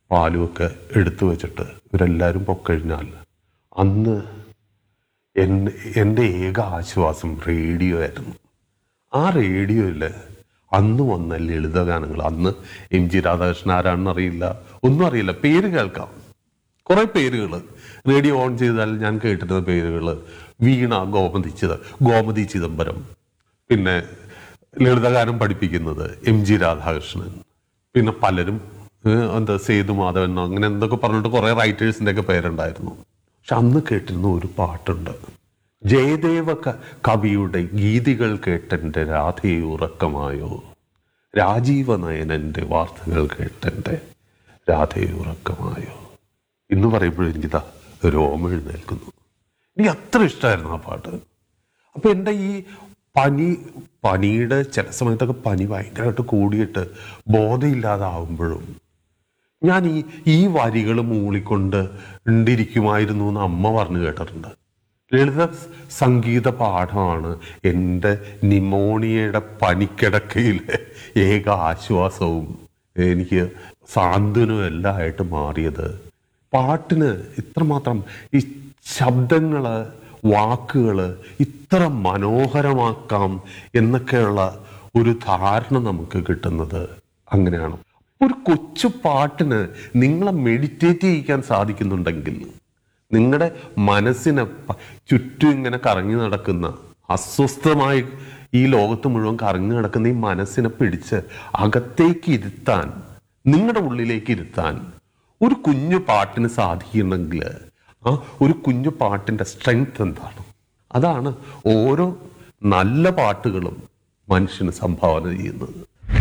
പാലുമൊക്കെ എടുത്തു വെച്ചിട്ട് ഇവരെല്ലാവരും പൊക്കഴിഞ്ഞാൽ അന്ന് എൻ്റെ എൻ്റെ ഏക ആശ്വാസം റേഡിയോ ആയിരുന്നു ആ റേഡിയോയിൽ അന്ന് വന്ന ലളിതഗാനങ്ങൾ അന്ന് എം ജി രാധാകൃഷ്ണൻ ആരാണെന്ന് അറിയില്ല ഒന്നും അറിയില്ല പേര് കേൾക്കാം കുറെ പേരുകൾ റേഡിയോ ഓൺ ചെയ്താൽ ഞാൻ കേട്ടിരുന്ന പേരുകൾ വീണ ഗോമതി ചിദ ഗോമതി ചിദംബരം പിന്നെ ലളിതഗാനം പഠിപ്പിക്കുന്നത് എം ജി രാധാകൃഷ്ണൻ പിന്നെ പലരും ഏഹ്, എന്താ സേതുമാധവൻ അങ്ങനെ എന്തൊക്കെ പറഞ്ഞിട്ട് കുറെ റൈറ്റേഴ്സിന്റെ ഒക്കെ പേരുണ്ടായിരുന്നു പക്ഷെ അന്ന് കേട്ടിരുന്ന ഒരു പാട്ടുണ്ട് ജയദേവ ക- കവിയുടെ ഗീതികൾ കേട്ടെൻ്റെ രാധയെ ഉറക്കമായോ രാജീവ നയനന്റെ വാർത്തകൾ കേട്ടെൻ്റെ രാധയെ ഉറക്കമായോ ഇന്ന് പറയുമ്പോഴും എനിക്കിതാ രോമ എഴുന്നേൽക്കുന്നു എനിക്ക് അത്ര ഇഷ്ടമായിരുന്നു ആ പാട്ട് അപ്പൊ എൻ്റെ ഈ പനി പനിയുടെ ചില സമയത്തൊക്കെ പനി ഭയങ്കരമായിട്ട് കൂടിയിട്ട് ബോധമില്ലാതാവുമ്പോഴും ഞാൻ ഈ ഈ വരികൾ മൂളിക്കൊണ്ട് ഉണ്ടിരിക്കുമായിരുന്നു എന്ന് അമ്മ പറഞ്ഞു കേട്ടിട്ടുണ്ട് ലളിത സംഗീത പാഠമാണ് എൻ്റെ നിമോണിയയുടെ പനിക്കിടക്കയിലെ ഏക ആശ്വാസവും എനിക്ക് സാന്ത്വനവും എല്ലാം ആയിട്ട് മാറിയത് പാട്ടിന് ഇത്രമാത്രം ഈ ശബ്ദങ്ങള് വാക്കുകള് ഇത്ര മനോഹരമാക്കാം എന്നൊക്കെയുള്ള ഒരു ധാരണ നമുക്ക് കിട്ടുന്നത് അങ്ങനെയാണ് ഒരു കൊച്ചു പാട്ടിന് നിങ്ങളെ മെഡിറ്റേറ്റ് ചെയ്യിക്കാൻ സാധിക്കുന്നുണ്ടെങ്കിൽ നിങ്ങളുടെ മനസ്സിനെ പ- ചുറ്റും ഇങ്ങനെ കറങ്ങി നടക്കുന്ന അസ്വസ്ഥമായി ഈ ലോകത്ത് മുഴുവൻ കറങ്ങി നടക്കുന്ന ഈ മനസ്സിനെ പിടിച്ച് അകത്തേക്ക് ഇരുത്താൻ നിങ്ങളുടെ ഉള്ളിലേക്ക് ഇരുത്താൻ ഒരു കുഞ്ഞു പാട്ടിന് സാധിക്കുന്നെങ്കിൽ ആ ഒരു കുഞ്ഞു പാട്ടിന്റെ സ്ട്രെങ്ത് എന്താണ് അതാണ് ഓരോ നല്ല പാട്ടുകളും മനുഷ്യന് സംഭാവന ചെയ്യുന്നത്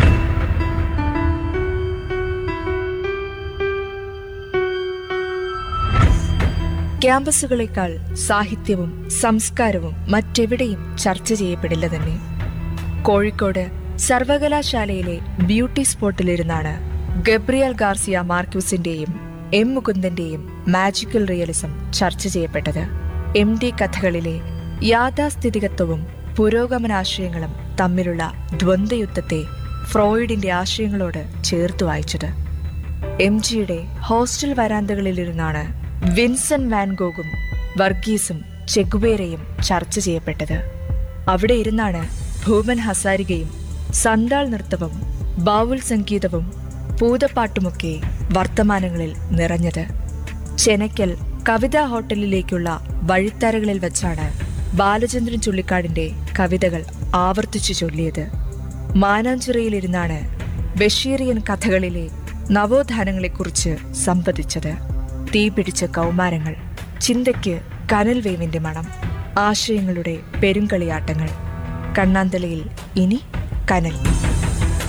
ക്യാമ്പസുകളേക്കാൾ സാഹിത്യവും സംസ്കാരവും മറ്റെവിടെയും ചർച്ച ചെയ്യപ്പെടില്ല തന്നെ കോഴിക്കോട് സർവകലാശാലയിലെ ബ്യൂട്ടി സ്പോട്ടിലിരുന്നാണ് ഗബ്രിയൽ ഗാർസിയ മാർക്യൂസിന്റെയും എം മുകുന്ദന്റെയും മാജിക്കൽ റിയലിസം ചർച്ച ചെയ്യപ്പെട്ടത് എം ഡി കഥകളിലെ യാഥാസ്ഥിതികത്വവും പുരോഗമനാശയങ്ങളും തമ്മിലുള്ള ദ്വന്ദ്വയുദ്ധത്തെ ഫ്രോയിഡിന്റെ ആശയങ്ങളോട് ചേർത്ത് വായിച്ചത് എം ജിയുടെ ഹോസ്റ്റൽ വരാന്തകളിലിരുന്നാണ് വിൻസൻ വാൻഗോഗും വർഗീസും ചെഗുവേരയും ചർച്ച ചെയ്യപ്പെട്ടത് അവിടെ ഇരുന്നാണ് ഭൂമൻ ഹസാരികയും സന്താൾ നൃത്തവും ബാവുൽ സംഗീതവും പൂതപ്പാട്ടുമൊക്കെ വർത്തമാനങ്ങളിൽ നിറഞ്ഞത് ചെനക്കൽ കവിതാ ഹോട്ടലിലേക്കുള്ള വഴിത്തരകളിൽ വെച്ചാണ് ബാലചന്ദ്രൻ ചുള്ളിക്കാടിന്റെ കവിതകൾ ആവർത്തിച്ചു ചൊല്ലിയത് മാനാഞ്ചിറയിലിരുന്നാണ് ബഷീറിയൻ കഥകളിലെ നവോത്ഥാനങ്ങളെക്കുറിച്ച് സംവദിച്ചത് തീപിടിച്ച കൗമാരങ്ങൾ ചിന്തയ്ക്ക് കനൽ വേവിന്റെ മണം ആശയങ്ങളുടെ പെരുങ്കളിയാട്ടങ്ങൾ കണ്ണാന്തലയിൽ ഇനി കനൽ